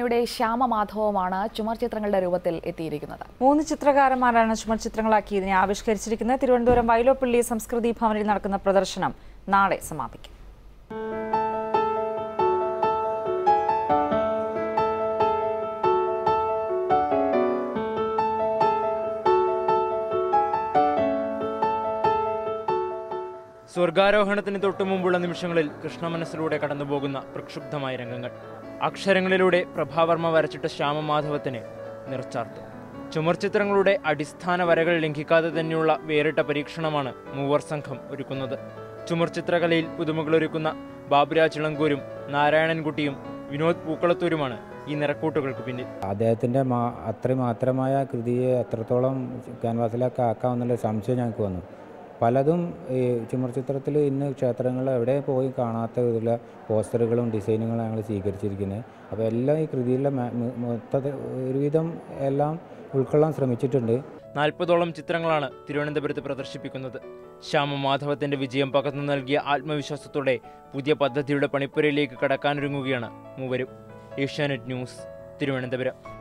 ചുമർചിത്രങ്ങളുടെ ശ്യാമമാധവമാണ് ചുമർ ചിത്രങ്ങളുടെ രൂപത്തിൽ എത്തിയിരിക്കുന്നത് മൂന്ന് ചിത്രകാരന്മാരാണ് ചുമർ ചിത്രങ്ങളാക്കി ഇതിനെ ആവിഷ്കരിച്ചിരിക്കുന്നത് തിരുവനന്തപുരം വൈലോപ്പള്ളി സംസ്കൃതി ഭവനിൽ നടക്കുന്ന പ്രദർശനം നാളെ സമാപിക്കും സ്വർഗാരോഹണത്തിന് തൊട്ടു മുമ്പുള്ള നിമിഷങ്ങളിൽ കൃഷ്ണമനസ്സിലൂടെ കടന്നുപോകുന്ന പ്രക്ഷുബ്ധമായ രംഗങ്ങൾ അക്ഷരങ്ങളിലൂടെ പ്രഭാവർമ്മ വരച്ചിട്ട ശ്യാമമാധവത്തിന് നിറച്ചാർത്ത് ചുമർ ചിത്രങ്ങളുടെ അടിസ്ഥാന വരകൾ ലംഘിക്കാതെ തന്നെയുള്ള വേറിട്ട പരീക്ഷണമാണ് മൂവർ സംഘം ഒരുക്കുന്നത് ചുമർ ചിത്രകലയിൽ പുതുമകളൊരുക്കുന്ന ബാബുരാജ് ഇളങ്കൂരും നാരായണൻകുട്ടിയും വിനോദ് പൂക്കളത്തൂരുമാണ് ഈ നിറക്കൂട്ടുകൾക്ക് പിന്നിൽ അദ്ദേഹത്തിൻ്റെ മാ അത്രമാത്രമായ കൃതിയെ എത്രത്തോളം ക്യാൻവാസിലൊക്കെ ആക്കാമെന്നുള്ള സംശയം ഞങ്ങൾക്ക് വന്നു പലതും ഈ ചുമർ ചിത്രത്തിൽ ഇന്ന് ക്ഷേത്രങ്ങൾ എവിടെ പോയി കാണാത്ത വിധത്തിലുള്ള പോസ്റ്ററുകളും ഡിസൈനുകളും ഞങ്ങൾ സ്വീകരിച്ചിരിക്കുന്നത് അപ്പോൾ എല്ലാം ഈ കൃതിയിലെ മ- മ- മൊത്തത്തിൽ ഒരുവിധം എല്ലാം ഉൾക്കൊള്ളാൻ ശ്രമിച്ചിട്ടുണ്ട് നാൽപ്പതോളം ചിത്രങ്ങളാണ് തിരുവനന്തപുരത്ത് പ്രദർശിപ്പിക്കുന്നത് ശ്യാമമാധവത്തിന്റെ വിജയം പകർന്നു നൽകിയ ആത്മവിശ്വാസത്തോടെ പുതിയ പദ്ധതിയുടെ പണിപ്പുരയിലേക്ക് കടക്കാനൊരുങ്ങുകയാണ് മൂവരും ഏഷ്യാനെറ്റ് ന്യൂസ് തിരുവനന്തപുരം